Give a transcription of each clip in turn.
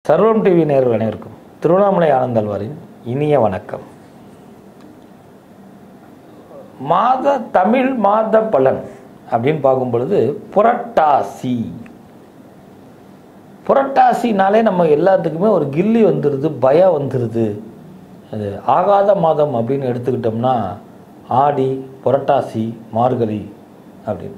சர்வம் டிவி நேர்கள் அனைவருக்கும் திருவண்ணாமலை ஆனந்தல்வாரின் இனிய வணக்கம் மாத தமிழ் மாத பலன் அப்படின்னு பார்க்கும் பொழுது புரட்டாசி புரட்டாசினாலே நம்ம எல்லாத்துக்குமே ஒரு கில்லி வந்துடுது பயம் வந்துடுது அது ஆகாத மாதம் அப்படின்னு எடுத்துக்கிட்டோம்னா ஆடி புரட்டாசி மார்கழி அப்படின்னு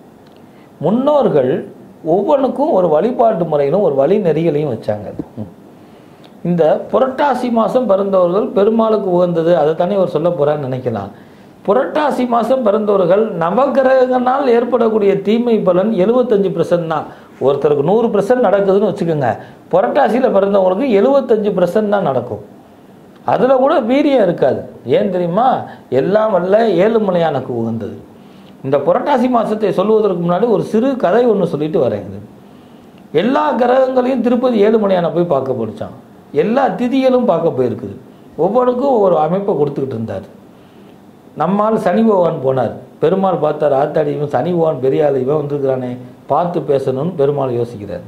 முன்னோர்கள் ஒவ்வொன்றுக்கும் ஒரு வழிபாட்டு முறையிலும் ஒரு வழி நெறிகளையும் வச்சாங்க ம். இந்த புரட்டாசி மாதம் பிறந்தவர்கள் பெருமாளுக்கு உகந்தது அதை தானே அவர் சொல்ல போகிறான்னு நினைக்கலாம் புரட்டாசி மாதம் பிறந்தவர்கள் நவகிரகங்களால் ஏற்படக்கூடிய தீமை பலன் எழுபத்தஞ்சு பர்சன்ட் தான் ஒருத்தருக்கு நூறு பர்சன்ட் நடக்குதுன்னு வச்சுக்கோங்க புரட்டாசியில் பிறந்தவங்களுக்கு எழுபத்தஞ்சு பர்சன்ட் தான் நடக்கும் அதில் கூட வீரியம் இருக்காது ஏன் தெரியுமா எல்லாம் வல்ல ஏழுமலையானுக்கு உகந்தது இந்த புரட்டாசி மாதத்தை சொல்லுவதற்கு முன்னாடி ஒரு சிறு கதை ஒன்று சொல்லிட்டு வரேன் இது எல்லா கிரகங்களையும் திருப்பதி ஏழுமலையான போய் பார்க்க போடிச்சான் எல்லா திதிகளும் பார்க்க போயிருக்குது ஒவ்வொன்றுக்கும் ஒவ்வொரு அமைப்பை கொடுத்துக்கிட்டு இருந்தார் நம்மால் சனி பகவான் போனார் பெருமாள் பார்த்தார் ஆத்தாடி இவன் சனி பகவான் பெரிய ஆள் இவன் வந்திருக்கிறானே பார்த்து பேசணும்னு பெருமாள் யோசிக்கிறார்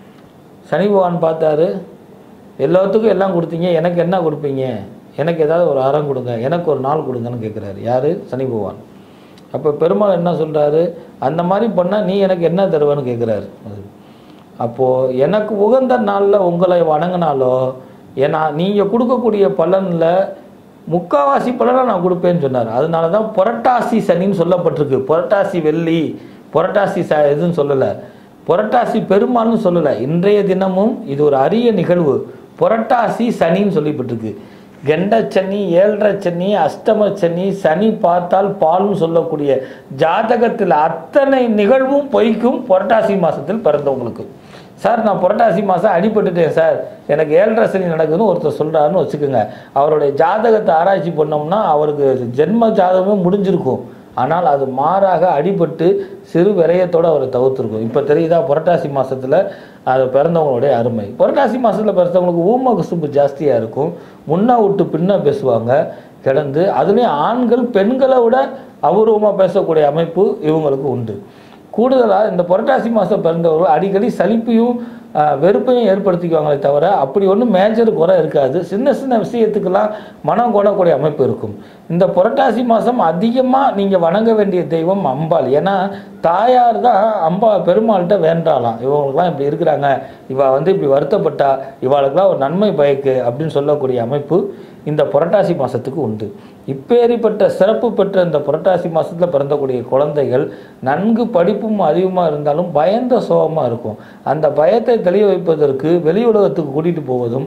சனி பகவான் பார்த்தாரு எல்லாத்துக்கும் எல்லாம் கொடுத்தீங்க எனக்கு என்ன கொடுப்பீங்க எனக்கு ஏதாவது ஒரு அறம் கொடுங்க எனக்கு ஒரு நாள் கொடுங்கன்னு கேட்குறாரு யார் சனி பகவான் அப்போ பெருமாள் என்ன சொல்கிறாரு அந்த மாதிரி பண்ணால் நீ எனக்கு என்ன தருவேன்னு கேட்குறாரு அப்போது எனக்கு உகந்த நாளில் உங்களை வணங்கினாலோ ஏன்னா நீங்கள் கொடுக்கக்கூடிய பலனில் முக்காவாசி பலனை நான் கொடுப்பேன்னு சொன்னார் அதனால தான் புரட்டாசி சனின்னு சொல்லப்பட்டிருக்கு புரட்டாசி வெள்ளி புரட்டாசி ச இதுன்னு சொல்லலை புரட்டாசி பெருமாள்னு சொல்லலை இன்றைய தினமும் இது ஒரு அரிய நிகழ்வு புரட்டாசி சனின்னு சொல்லப்பட்டிருக்கு கெண்டச்சனி ஏழரை சனி அஷ்டம சனி சனி பார்த்தால் பால்னு சொல்லக்கூடிய ஜாதகத்தில் அத்தனை நிகழ்வும் பொய்க்கும் புரட்டாசி மாதத்தில் பிறந்தவங்களுக்கு சார் நான் புரட்டாசி மாதம் அடிபட்டுட்டேன் சார் எனக்கு ஏழரை சனி நடக்குதுன்னு ஒருத்தர் சொல்கிறாருன்னு வச்சுக்கோங்க அவருடைய ஜாதகத்தை ஆராய்ச்சி பண்ணோம்னா அவருக்கு ஜென்ம ஜாதகமே முடிஞ்சிருக்கும் ஆனால் அது மாறாக அடிபட்டு சிறு விரயத்தோடு அவரை தவிர்த்துருக்கும் இப்போ தெரியுதா புரட்டாசி மாதத்தில் அது பிறந்தவங்களுடைய அருமை புரட்டாசி மாதத்தில் பிறந்தவங்களுக்கு ஊம குசும்பு ஜாஸ்தியாக இருக்கும் முன்ன விட்டு பின்ன பேசுவாங்க கிடந்து அதுலேயும் ஆண்கள் பெண்களை விட அபூர்வமாக பேசக்கூடிய அமைப்பு இவங்களுக்கு உண்டு கூடுதலாக இந்த புரட்டாசி மாதம் பிறந்தவர்கள் அடிக்கடி சலிப்பையும் ஆஹ், வெறுப்பையும் ஏற்படுத்திக்குவாங்களே தவிர அப்படி ஒன்றும் மேஜர் குறை இருக்காது சின்ன சின்ன விஷயத்துக்கெல்லாம் மனம் கொணக்கூடிய அமைப்பு இருக்கும் இந்த புரட்டாசி மாதம் அதிகமாக நீங்கள் வணங்க வேண்டிய தெய்வம் அம்பாள் ஏன்னா தாயார் தான் அம்பா பெருமாள்கிட்ட வேண்டாலாம் இவங்களுக்குலாம் இப்படி இருக்கிறாங்க இவ வந்து இப்படி வருத்தப்பட்டா இவாளுக்கெல்லாம் ஒரு நன்மை பயக்கு அப்படின்னு சொல்லக்கூடிய அமைப்பு இந்த புரட்டாசி மாதத்துக்கு உண்டு இப்பேறிப்பட்ட சிறப்பு பெற்ற இந்த புரட்டாசி மாதத்தில் பிறந்தக்கூடிய குழந்தைகள் நன்கு படிப்பும் அதிகமாக இருந்தாலும் பயந்த சோகமாக இருக்கும் அந்த பயத்தை தெளிய வைப்பதற்கு வெளி உலகத்துக்கு கூட்டிகிட்டு போவதும்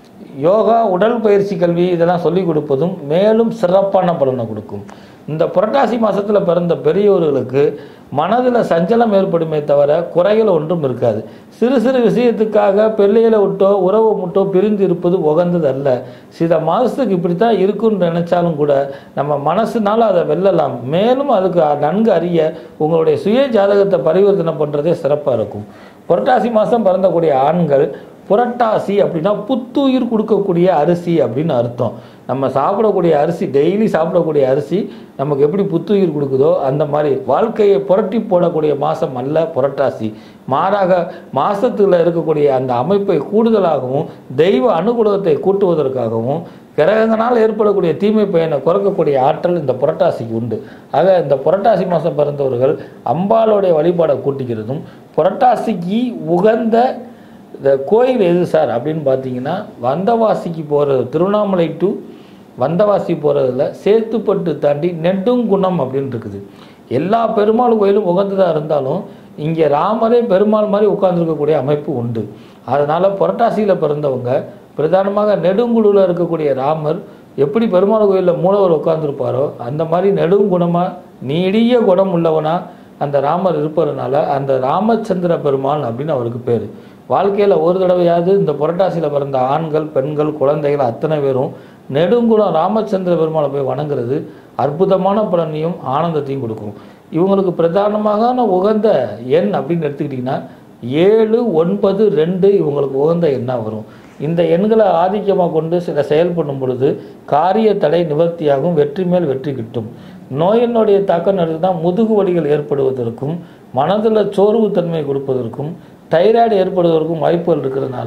யோகா உடல் பயிற்சி கல்வி இதெல்லாம் சொல்லிக் கொடுப்பதும் மேலும் சிறப்பான பலனை கொடுக்கும் இந்த புரட்டாசி மாதத்தில் பிறந்த பெரியோர்களுக்கு மனதில் சஞ்சலம் ஏற்படுமே தவிர குறைகள் ஒன்றும் இருக்காது சிறு சிறு விஷயத்துக்காக பிள்ளைகளை விட்டோ உறவு முட்டோ பிரிந்து இருப்பது உகந்தது அல்ல சில மாதத்துக்கு இப்படி தான் இருக்குன்னு நினைச்சாலும் கூட நம்ம மனசுனால அதை வெல்லலாம் மேலும் அதுக்கு நன்கு அறிய உங்களுடைய சுய ஜாதகத்தை பரிவர்த்தனை பண்ணுறதே சிறப்பாக இருக்கும் புரட்டாசி மாதம் பிறந்தக்கூடிய ஆண்கள் புரட்டாசி அப்படின்னா புத்துயிர் கொடுக்கக்கூடிய அரிசி அப்படின்னு அர்த்தம் நம்ம சாப்பிடக்கூடிய அரிசி டெய்லி சாப்பிடக்கூடிய அரிசி நமக்கு எப்படி புத்துயிர் கொடுக்குதோ அந்த மாதிரி வாழ்க்கையை புரட்டி போடக்கூடிய மாதம் அல்ல புரட்டாசி மாறாக மாசத்துல இருக்கக்கூடிய அந்த அமைப்பை கூடுதலாகவும் தெய்வ அனுகூலத்தை கூட்டுவதற்காகவும் கிரகங்களால் ஏற்படக்கூடிய தீமை பயனை குறைக்கக்கூடிய ஆற்றல் இந்த புரட்டாசிக்கு உண்டு ஆக இந்த புரட்டாசி மாதம் பிறந்தவர்கள் அம்பாளுடைய வழிபாடை கூட்டிக்கிறதும் புரட்டாசிக்கு உகந்த இந்த கோயில் எது சார் அப்படின்னு பார்த்தீங்கன்னா வந்தவாசிக்கு போகிறது திருவண்ணாமலை டு வந்தவாசி போகிறதுல சேத்துப்பட்டு தாண்டி நெடுங்குணம் அப்படின்னு இருக்குது எல்லா பெருமாள் கோயிலும் உகந்ததாக இருந்தாலும் இங்கே ராமரே பெருமாள் மாதிரி உட்கார்ந்துருக்கக்கூடிய அமைப்பு உண்டு அதனால் புரட்டாசியில் பிறந்தவங்க பிரதானமாக நெடுங்குழுவில் இருக்கக்கூடிய ராமர் எப்படி பெருமாள் கோயிலில் மூலவர் உட்கார்ந்துருப்பாரோ அந்த மாதிரி நெடுங்குணமாக நீடிய குணம் உள்ளவனா அந்த ராமர் இருப்பதனால அந்த ராமச்சந்திர பெருமாள் அப்படின்னு அவருக்கு பேர் வாழ்க்கையில் ஒரு தடவையாவது இந்த புரட்டாசியில் பிறந்த ஆண்கள் பெண்கள் குழந்தைகள் அத்தனை பேரும் நெடுங்குளம் ராமச்சந்திர பெருமாளை போய் வணங்குறது அற்புதமான பலனையும் ஆனந்தத்தையும் கொடுக்கும் இவங்களுக்கு பிரதானமான உகந்த எண் அப்படின்னு எடுத்துக்கிட்டிங்கன்னா ஏழு ஒன்பது ரெண்டு இவங்களுக்கு உகந்த எண்ணாக வரும் இந்த எண்களை ஆதிக்கமாக கொண்டு சில செயல்படும் பொழுது காரிய தடை நிவர்த்தியாகும் வெற்றி மேல் வெற்றி கிட்டும் நோயினுடைய தாக்கம் தான் முதுகு வலிகள் ஏற்படுவதற்கும் மனதில் சோர்வுத்தன்மை கொடுப்பதற்கும் தைராய்டு ஏற்படுவதற்கும் வாய்ப்புகள் இருக்கிறதுனால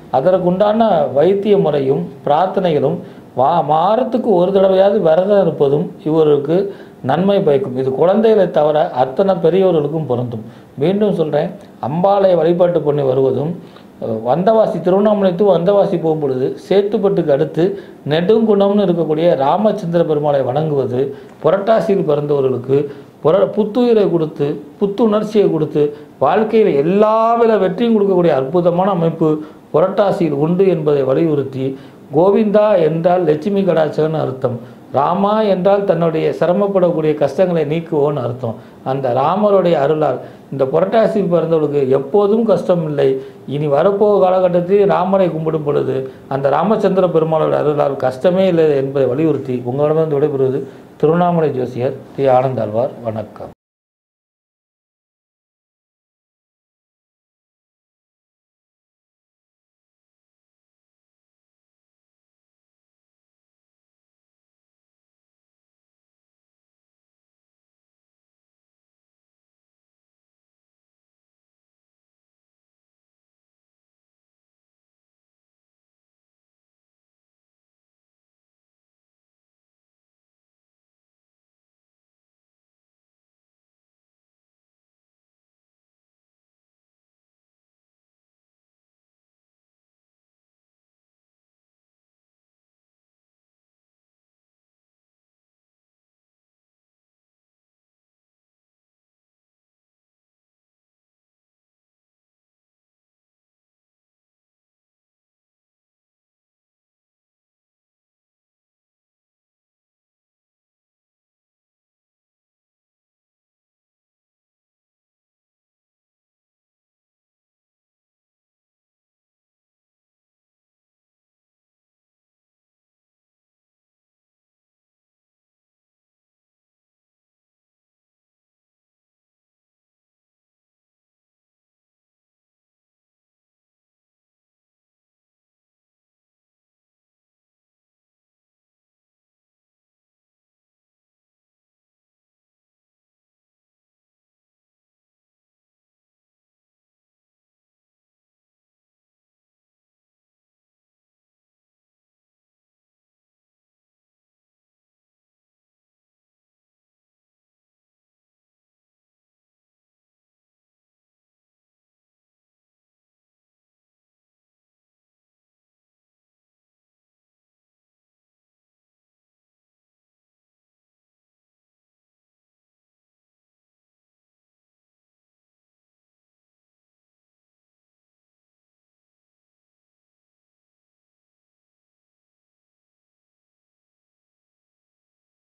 அதற்குண்டான வைத்திய முறையும் பிரார்த்தனைகளும் வா வாரத்துக்கு ஒரு தடவையாவது விரதம் இருப்பதும் இவருக்கு நன்மை பயக்கும் இது குழந்தைகளை தவிர அத்தனை பெரியவர்களுக்கும் பொருந்தும் மீண்டும் சொல்கிறேன் அம்பாளை வழிபாட்டு பண்ணி வருவதும் அஹ், வந்தவாசி திருவண்ணாமலை டு வந்தவாசி போகும் பொழுது சேத்துப்பட்டுக்கு அடுத்து நெடுங்குணம்னு இருக்கக்கூடிய ராமச்சந்திர பெருமாளை வணங்குவது புரட்டாசியில் பிறந்தவர்களுக்கு புர புத்துயிரை கொடுத்து புத்துணர்ச்சியை கொடுத்து வாழ்க்கையில் எல்லா வித வெற்றியும் கொடுக்கக்கூடிய அற்புதமான அமைப்பு புரட்டாசியில் உண்டு என்பதை வலியுறுத்தி கோவிந்தா என்றால் லட்சுமி கடாச்சகன்னு அர்த்தம் ராமா என்றால் தன்னுடைய சிரமப்படக்கூடிய கஷ்டங்களை நீக்குவோன்னு அர்த்தம் அந்த ராமருடைய அருளால் இந்த புரட்டாசியில் பிறந்தவர்களுக்கு எப்போதும் கஷ்டம் இல்லை இனி வரப்போக காலகட்டத்தில் ராமரை கும்பிடும் பொழுது அந்த ராமச்சந்திர பெருமாளோட அருளால் கஷ்டமே இல்லை என்பதை வலியுறுத்தி உங்களிடமிருந்து விடைபெறுவது திருவண்ணாமலை ஜோசியர் டி ஆனந்தாழ்வார் வணக்கம்